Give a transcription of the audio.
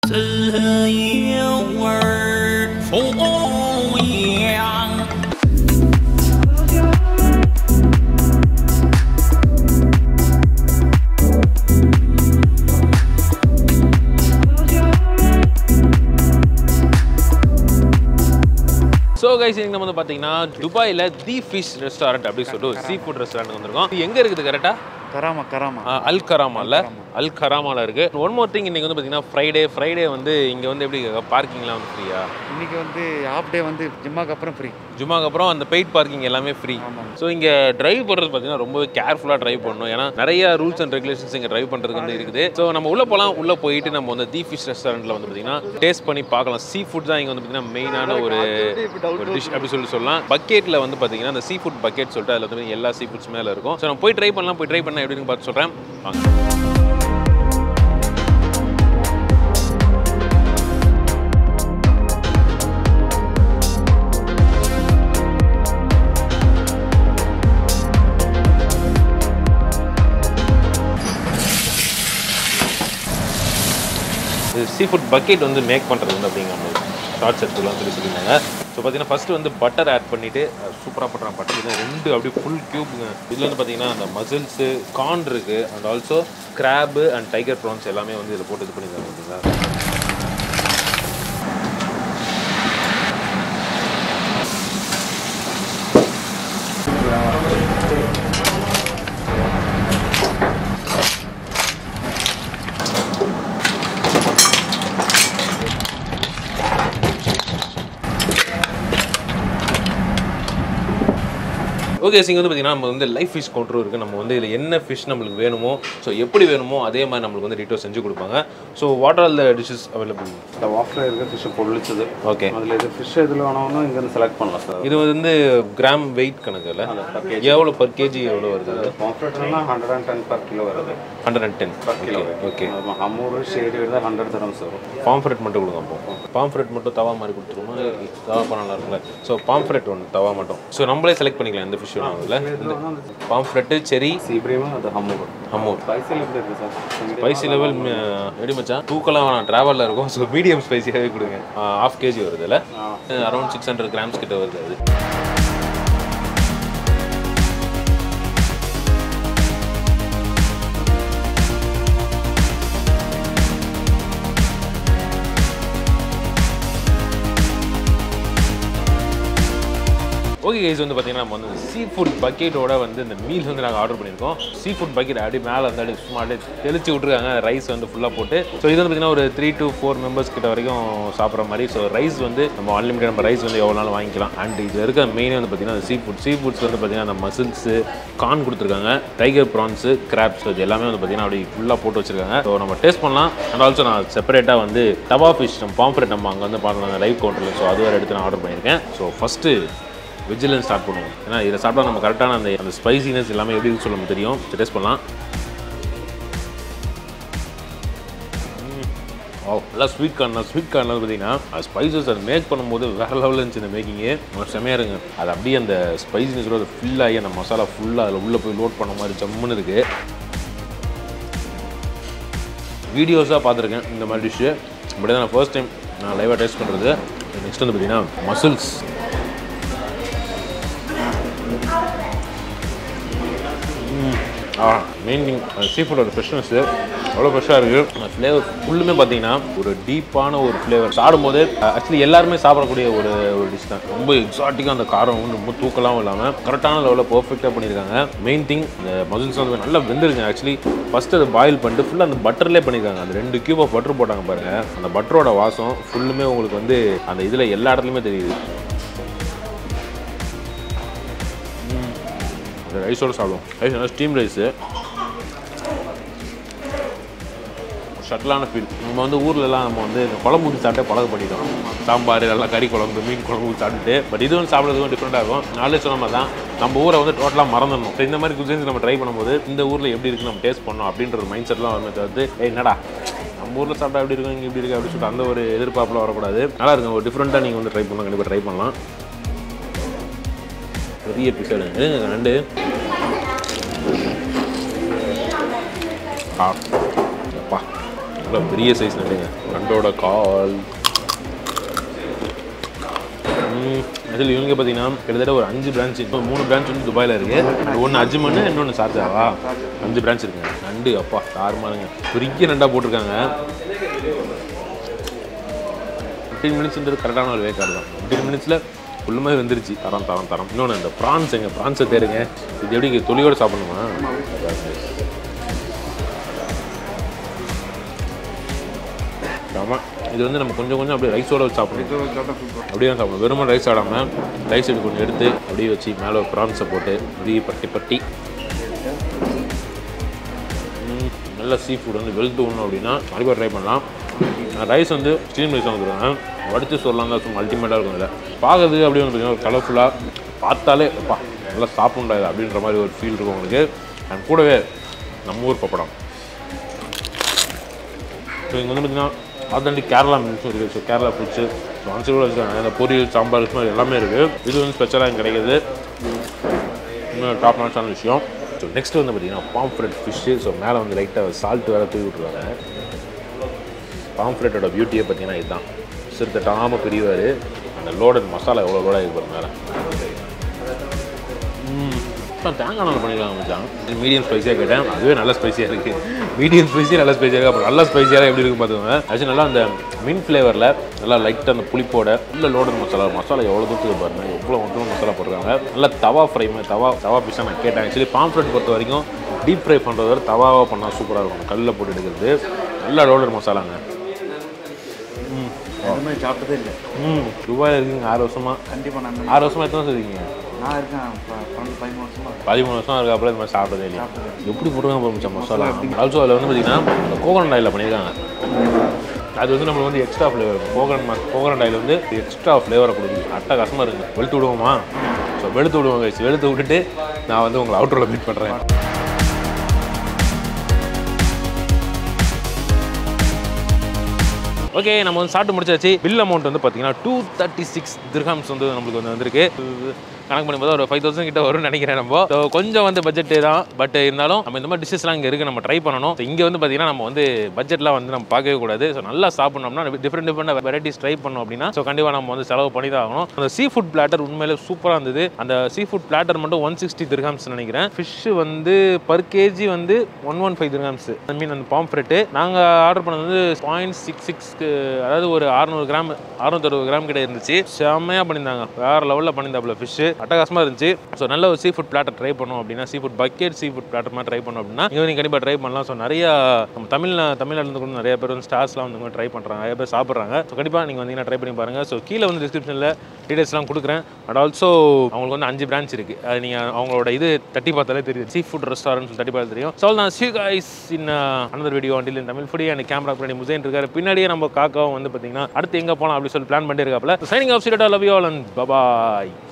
自有味不一样。 so guys இன்னைக்கு நம்ம வந்து பார்த்தீங்கன்னா துபாயில் தி ஃபிஷ் ரெஸ்டாரண்ட் அப்படின்னு சொல்லிட்டு ஒரு சீ ஃபுட் ரெஸ்டாரண்ட் வந்திருக்கோம் இது எங்கே இருக்குது கரெக்டாக கராமா கராமா அல் கராமால அல் கராமால இருக்கு ஒன் மோர் திங் இன்னைக்கு வந்து பார்த்தீங்கன்னா ஃப்ரைடே ஃப்ரைடே வந்து இங்கே வந்து எப்படி பார்க்கிங்லாம் வந்து ஃப்ரீயா இன்னைக்கு வந்து ஹாஃப் டே வந்து ஜிம்மாக்கு அப்புறம் ஃப்ரீ ஜும்மாக்கு அப்புறம் அந்த பெய்ட் பார்க்கிங் எல்லாமே ஃப்ரீ ஸோ இங்கே டிரைவ் பண்ணுறது பார்த்தீங்கன்னா ரொம்பவே கேர்ஃபுல்லாக டிரைவ் பண்ணணும் ஏன்னா நிறைய ரூல்ஸ் அண்ட் ரெகுலேஷன்ஸ் இங்கே டிரைவ் பண்ணுறதுக்கு வந்து இருக்குது ஸோ நம்ம உள்ளே போகலாம் உள்ளே போயிட்டு நம்ம வந்து தி ஃபிஷ் ரெஸ்டாரண்ட்டில் வந்து பார்த்தீங்கன்னா டேஸ்ட் பண்ணி பார்க்கலாம் சீ ஃபுட் தான் இங்கே வந்து பார்த்தீங்கன்னா மெயினான ஒரு ஒரு டிஷ் அப்படி சொல்லி சொல்லலாம் பக்கெட்டில் வந்து பார்த்தீங்கன்னா அந்த சீ ஃபுட் பக்கெட் சொல்லிட்டு அதில் வந்து எல்லா சீ ஃபுட்ஸ் மேலே இருக்கும் ஸோ நம்ம போய் ட்ரை பண்ணலாம் போய் ட்ரை பண்ண எப்படின்னு பார்த்து சொல்கிறேன் வாங்க இது சீ ஃபுட் பக்கெட் வந்து மேக் பண்ணுறது வந்து அப்படிங்கிற மாதிரி ஷார்ட்ஸ் எடுத்துக்கலாம் சொல்லி சொல்லியிருந்தாங்க ஸோ பார்த்தீங்கன்னா ஃபஸ்ட்டு வந்து பட்டர் ஆட் பண்ணிவிட்டு சூப்பராக பண்ணுறாங்க பட்டர் இது ரெண்டு அப்படியே ஃபுல் க்யூப்ங்க இதில் வந்து பார்த்தீங்கன்னா அந்த மசில்ஸு கார்ன் இருக்குது and also crab and tiger prawns எல்லாமே வந்து இதில் போட்டு இது பண்ணியிருக்காங்க பார்த்தீங்களா ஓகே சிங்க வந்து பார்த்தீங்கன்னா நம்ம வந்து லைஃப் ஃபிஷ் கவுண்டர் இருக்குது நம்ம வந்து இதில் என்ன ஃபிஷ் நம்மளுக்கு வேணுமோ ஸோ எப்படி வேணுமோ அதே மாதிரி நம்மளுக்கு வந்து டீட்டெயில் செஞ்சு கொடுப்பாங்க so what are the dishes available இந்த வாஃபில் இருக்க ஃபிஷ் பொழிச்சது ஓகே அதில் இது ஃபிஷ் எதில் வேணும்னு இங்கேருந்து செலக்ட் பண்ணலாம் சார் இது வந்து கிராம் வெயிட் கணக்கு இல்லை எவ்வளோ பர் கேஜி எவ்வளோ வருது அது பாம்ஃப்ரெட்லாம் hundred and ten per kilo வருது hundred and ten per kilo okay அம்மூர் ஷேடி வருது ஹண்ட்ரட் தரம்ஸ் வரும் பாம்ஃப்ரெட் மட்டும் கொடுங்க அப்போ பாம்ஃப்ரெட் மட்டும் தவா மாதிரி கொடுத்துருமா தவா பண்ண நல்லா இருக்குல்ல ஸோ பாம்ஃப்ரெட் ஒன்று தவா மட்டும் ஸோ நம்மளே செலக்ட் பண்ணிக்கலாம் எந்த ஃபிஷ் வேணும் அதில் இந்த பாம்ஃப்ரெட்டு செரி சீப்ரீமும் அது ஹம்மூர் அம்மூர் ஸ்பைசியில் எப்படி இருக்குது சார் ஸ்பைசி லெவல் எப்படி மச்சான் தூக்கலாம் வேணாம் ட்ராவலில் இருக்கும் ஸோ மீடியம் ஸ்பைசியாகவே கொடுங்க ஆஃப் கேஜி வருது இல்லை அரௌண்ட் சிக்ஸ் ஹண்ட்ரட் கிராம்ஸ் கிட்ட வருது அது ஓகே கைஸ் வந்து பார்த்தீங்கன்னா நம்ம வந்து சீ ஃபுட் பக்கெட்டோட வந்து இந்த மீல் வந்து நாங்கள் ஆர்டர் பண்ணியிருக்கோம் சீ ஃபுட் பக்கெட் அப்படியே மேலே வந்து அப்படியே சும்மா அப்படியே தெளிச்சு விட்ருக்காங்க ரைஸ் வந்து ஃபுல்லாக போட்டு ஸோ இது வந்து பார்த்தீங்கன்னா ஒரு த்ரீ to ஃபோர் மெம்பர்ஸ் கிட்ட வரைக்கும் சாப்பிட்ற மாதிரி ஸோ ரைஸ் வந்து நம்ம அன்லிமிட்டட் நம்ம ரைஸ் வந்து எவ்வளோ நாள் வாங்கிக்கலாம் அண்ட் இது இருக்க மெயினே வந்து பார்த்தீங்கன்னா சீ ஃபுட் சீ ஃபுட்ஸ் வந்து பார்த்தீங்கன்னா அந்த மசில்ஸு கார்ன் கொடுத்துருக்காங்க டைகர் ப்ரான்ஸு கிராப்ஸ் இது எல்லாமே வந்து பார்த்தீங்கன்னா அப்படி ஃபுல்லாக போட்டு வச்சிருக்காங்க ஸோ நம்ம டேஸ்ட் பண்ணலாம் அண்ட் ஆல்சோ நான் செப்பரேட்டாக வந்து தவா ஃபிஷ் நம்ம பாம்ஃப்ரெட் நம்ம அங்கே வந்து பார்க்கலாம் லைவ் கவுண்டரில் ஸோ அது வேறு எடுத்து நான் ஆர்டர் பண்ணியிருக்கேன் ஸோ ஃபஸ்ட்டு வெஜ்ஜில் ஸ்டார்ட் பண்ணுவோம் ஏன்னா இதை சாப்பிட்டா நம்ம கரெக்டான அந்த அந்த ஸ்பைசினஸ் எல்லாமே எப்படி இருக்குன்னு சொல்ல நமக்கு தெரியும் டேஸ்ட் பண்ணலாம் ம். ஓ நல்லா ஸ்வீட் கார்ன் தான் ஸ்வீட் கார்ன் வந்து பார்த்தீங்கன்னா ஸ்பைசஸ் அது மேக் பண்ணும்போது வேறு லெவலில் இருந்துச்சு இந்த மேக்கிங்கு செமையாக இருங்க அது அப்படியே அந்த ஸ்பைசினஸோட அது ஃபில் ஆகி அந்த மசாலா ஃபுல்லாக அதில் உள்ளே போய் லோட் பண்ண மாதிரி ஜம்முன்னு இருக்குது வீடியோஸாக பார்த்துருக்கேன் இந்த மாதிரி டிஷ்ஷு இப்படி தான் நான் ஃபர்ஸ்ட் டைம் நான் லைவாக டேஸ்ட் பண்ணுறது நெக்ஸ்ட் வந்து பார்த்தீங்கன்னா மசில்ஸ் ஆ மெயின் திங் சீ ஃபுட்டோட ஃப்ரெஷ்னஸ் அவ்வளோ ஃப்ரெஷ்ஷாக இருக்குது ஃப்ளேவர் ஃபுல்லுமே பார்த்தீங்கன்னா ஒரு டீப்பான ஒரு ஃப்ளேவர் சாப்பிடும்போது ஆக்சுவலி எல்லாருமே சாப்பிடக்கூடிய ஒரு ஒரு டிஷ் தான் ரொம்ப எக்ஸாட்டிக்காக அந்த காரம் வந்து ரொம்ப தூக்கலாகவும் இல்லாமல் கரெக்டான லெவலில் பர்ஃபெக்டாக பண்ணியிருக்காங்க மெயின் திங் இந்த மசில்ஸ் வந்து நல்லா வெந்திருங்க ஆக்சுவலி ஃபஸ்ட்டு அதை பாயில் பண்ணிட்டு ஃபுல்லாக அந்த பட்டர்லேயே பண்ணியிருக்காங்க அந்த ரெண்டு கியூப் ஆஃப் பட்டர் போட்டாங்க பாருங்கள் அந்த பட்டரோட வாசம் ஃபுல்லுமே உங்களுக்கு வந்து அந்த இதில் எல்லா இடத்துலையுமே தெரியுது இந்த ரைஸோடு சாப்பிடுவோம் ரைஸ் நல்லா ஸ்டீம் ரைஸு ஷட்டிலான ஃபீல் நம்ம வந்து ஊர்லலாம் நம்ம வந்து இந்த குழம்பு ஊற்றி சாப்பிட்டே பழக பண்ணிட்டோம் சாம்பார் நல்லா கறி குழம்பு மீன் குழம்பு ஊற்றி சாப்பிட்டுட்டு பட் இது வந்து சாப்பிட்றதுக்கும் டிஃப்ரெண்ட்டாக இருக்கும் நாளே சொன்ன மாதிரி தான் நம்ம ஊரை வந்து டோட்டலாக மறந்துடணும் So, இந்த மாதிரி குசின்ஸ் நம்ம ட்ரை பண்ணும்போது இந்த ஊரில் எப்படி இருக்கு நம்ம டேஸ்ட் பண்ணோம் அப்படின்ற ஒரு மைண்ட் செட்லாம் வருமே தவிர்த்து ஏய் என்னடா நம்ம ஊரில் சாப்பிட்டா எப்படி இருக்கும் இங்கே இப்படி இருக்கு அப்படின்னு சொல்லிட்டு அந்த ஒரு எதிர்பார்ப்புலாம் வரக்கூடாது நல்லா இருக்கும் ஒரு டிஃப்ரெண்ட்டாக நீங்கள் வந்து ட்ரை பண்ணலாம் கண்டிப்பாக ட்ரை பண்ணலாம் பெரிய பீஸ் எடுங்க எடுங்க நண்டு ஆ அப்பா நல்லா பெரிய சைஸ் நண்டுங்க நண்டோட கால் அதில் இவங்க பார்த்தீங்கன்னா கிட்டத்தட்ட ஒரு அஞ்சு பிரான்ச் இப்போ மூணு பிரான்ச் வந்து துபாயில் இருக்குது ஒன்று அஜ்மன் இன்னொன்று ஷார்ஜாவா அஞ்சு பிரான்ச் இருக்குங்க நண்டு அப்பா தாறுமாறுங்க பெரிய நண்டாக போட்டிருக்காங்க ஃபிஃப்டீன் மினிட்ஸ்ன்றது கரெக்டான ஒரு வேக்காடு தான் ஃபிஃப்டீன் மினிட்ஸில் ஃபுல்லுமே வந்துருச்சு தரம் தரம் தரம் இன்னொன்று இந்த ப்ரான்ஸ் எங்க ப்ரான்ஸை தேடுங்க இது எப்படி இங்க தொலியோட சாப்பிடணுமா ஆமாம் இது வந்து நம்ம கொஞ்சம் கொஞ்சம் அப்படியே ரைஸோட வச்சு சாப்பிடணும் அப்படியே தான் சாப்பிடணும் வெறுமனே ரைஸ் ஆடாமல் ரைஸ் எடுத்து கொஞ்சம் எடுத்து அப்படியே வச்சு மேலே ஒரு ப்ரான்ஸை போட்டு அப்படியே பட்டி பட்டி ம், நல்ல சீ ஃபுட் வந்து வெளுத்து விடணும் அப்படின்னா மறுபடியும் ட்ரை பண்ணலாம் ரைஸ் வந்து ஸ்டீம் ரைஸ் வந்துருவாங்க வடித்து சொல்லலாம் தான் சும்மா அல்டிமேட்டாக இருக்கும் இதில் பார்க்கறதுக்கு அப்படியே வந்து பார்த்தீங்கன்னா ஒரு கலர்ஃபுல்லாக பார்த்தாலே அப்பா நல்லா சாப்பிடா இது அப்படின்ற மாதிரி ஒரு ஃபீல் இருக்கும் உங்களுக்கு அண்ட் கூடவே நம்ம ஊர் பப்படம் ஸோ இங்கே வந்து பார்த்தீங்கன்னா ஆத்தன்டிக் கேரளா மீன்ஸும் இருக்குது ஸோ கேரளா ஃபுட்ஸு ஸோ அன்சர் கூட வச்சுருக்காங்க அந்த பொரியல் சாம்பார் இது மாதிரி எல்லாமே இருக்குது இது வந்து ஸ்பெஷலாக இங்கே கிடைக்குது இன்னும் டாப் நாச்சான விஷயம் ஸோ நெக்ஸ்ட் வந்து பார்த்தீங்கன்னா பாம்ஃப்ரெட் ஃபிஷ்ஷு ஸோ மேலே வந்து லைட்டாக சால்ட் வேறு தூவி விட்ருவாங்க பாம்ஃப்ரெட்டோட பியூட்டியே பார்த்தீங்கன்னா இதுதான் சிறு தட்டாமல் பிரிவார் அந்த லோடட் மசாலா எவ்வளோ லோடாக இருக்கு மேலே தேங்காய் நல்லா பண்ணிக்கலாம் மச்சான் மீடியம் ஸ்பைஸியாக கேட்டேன் அதுவே நல்ல ஸ்பைஸியாக இருக்குது மீடியம் ஸ்பைஸியாக நல்ல ஸ்பைஸியாக இருக்குது அப்புறம் நல்ல ஸ்பைஸியாக எப்படி இருக்கும் பார்த்துக்கோங்க ஆக்சுவலி நல்லா அந்த மின் ஃப்ளேவரில் நல்லா லைட்டாக அந்த புளிப்போட உள்ள லோடட் மசாலா மசாலா எவ்வளோ தூரத்துக்கு பாருங்க எவ்வளோ மட்டும் மசாலா போட்டிருக்காங்க நல்லா தவா ஃப்ரை மாதிரி தவா தவா பீஸாக நான் கேட்டேன் ஆக்சுவலி பாம்ஃப்ரெட் பொறுத்த வரைக்கும் டீப் ஃப்ரை பண்ணுறத விட தவாவாக பண்ணால் சூப்பராக இருக்கும் கல்லில் போட்டு எடுக்கிறது நல்லா லோடட் மசாலாங்க எதுவுமே சாப்பிட்டதே இல்லை ம் துபாயில் இருக்கீங்க ஆறு வருஷமா கண்டிப்பாக நான் ஆறு வருஷமா எத்தனை வருஷம் இருக்கீங்க நான் இருக்கேன் ப- பன்னெண்டு பதிமூணு வருஷமா இருக்கேன். பதிமூணு வருஷம் அதுக்கு அப்புறம் இது மாதிரி சாப்பிட்டதே இல்லையா எப்படி போட்டுருக்காங்க பாருங்க மசாலா ஆல்சோ அதில் வந்து பார்த்தீங்கன்னா கோகனட் ஆயிலில் பண்ணியிருக்காங்க அது வந்து நம்மளுக்கு வந்து extra flavour coconut coconut oil வந்து எக்ஸ்ட்ரா ஃப்ளேவரை கொடுக்குது அட்டகாசமாக இருக்குது வெளுத்து விடுவோமா ஸோ வெளுத்து விடுவோம் guys. வெளுத்து விட்டுட்டு நான் வந்து உங்களை அவுட்டரில் மீட் பண்ணுறேன் ஓகே நம்ம வந்து சாப்பிட்டு முடிச்சாச்சு பில் அமௌண்ட் வந்து பார்த்தீங்கன்னா டூ தேர்ட்டி சிக்ஸ் திர்ஹாம்ஸ் வந்து நம்மளுக்கு வந்து வந்திருக்கு கணக்கு பண்ணும்போது ஒரு ஃபைவ் தௌசண்ட் கிட்ட வரும்னு நினைக்கிறேன் நம்ம So, கொஞ்சம் வந்து பட்ஜெட் தான் பட் இருந்தாலும் நம்ம இந்த மாதிரி டிஷ்ஷஸ்லாம் இங்கே இருக்குது நம்ம ட்ரை பண்ணணும் So, இங்கே வந்து பார்த்தீங்கன்னா நம்ம வந்து பட்ஜெட்லாம் வந்து நம்ம பார்க்கவே கூடாது ஸோ நல்லா சாப்பிட்ணோம்னா டிஃப்ரெண்ட் டிஃப்ரெண்ட் வெரைட்டிஸ் ட்ரை பண்ணோம் அப்படின்னா ஸோ கண்டிப்பாக நம்ம வந்து செலவு பண்ணி தான் ஆகணும் அந்த சீ ஃபுட் பிளாட்டர் உண்மையிலே சூப்பராக இருந்தது அந்த சீ ஃபுட் பிளாட்டர் மட்டும் ஒன் சிக்ஸ்டி திர்ஹாம்ஸ் நினைக்கிறேன் ஃபிஷ் வந்து பர் கேஜி வந்து one one five dirhams I mean அந்த பாம்ஃப்ரெட்டு நாங்கள் ஆர்டர் பண்ணது வந்து பாயிண்ட் சிக்ஸ் சிக்ஸ்க்கு அதாவது ஒரு அறநூறு கிராம் அறுநூத்தறுபது கிராம் கிட்ட இருந்துச்சு செம்மையாக பண்ணியிருந்தாங்க வேற லெவலில் பண்ணியிருந்தாப்புல ஃபிஷ் அட்டகாசமாக இருந்துச்சு ஸோ நல்ல ஒரு சீ ஃபுட் பிளாட்டர் ட்ரை பண்ணோம் அப்படின்னா sea food bucket sea food platter மாதிரி ட்ரை பண்ணோம் அப்படின்னா இங்கே நீங்கள் கண்டிப்பாக ட்ரை பண்ணலாம் ஸோ நிறைய நம்ம தமிழ் தமிழ்நாட்டில் கூட நிறைய பேர் வந்து ஸ்டார்ஸ்லாம் வந்து ட்ரை பண்ணுறாங்க நிறைய பேர் சாப்பிட்றாங்க ஸோ கண்டிப்பாக நீங்கள் வந்தீங்கன்னா ட்ரை பண்ணி பாருங்கள் ஸோ கீழே வந்து டிஸ்கிரிப்ஷனில் டீடைல்ஸ்லாம் கொடுக்குறேன் பட் ஆல்சோ அவங்களுக்கு வந்து அஞ்சு பிரான்ச் இருக்குது அது நீங்கள் அவங்களோட இது தட்டி பார்த்தாலே தெரியும் சீ ஃபுட் ரெஸ்டாரண்ட் தட்டி பார்த்தா தெரியும் ஸோ நான் see guys in another video until in Tamil foodie and camera பின்னாடி முசைன் இருக்காரு பின்னாடியே நம்ம காக்காவும் வந்து பார்த்தீங்கன்னா அடுத்து எங்கே போகலாம் அப்படி சொல்லி பிளான் பண்ணிட்டு இருக்காப்ல சைனிங் ஆஃப் சீரட்டா love you all and bye bye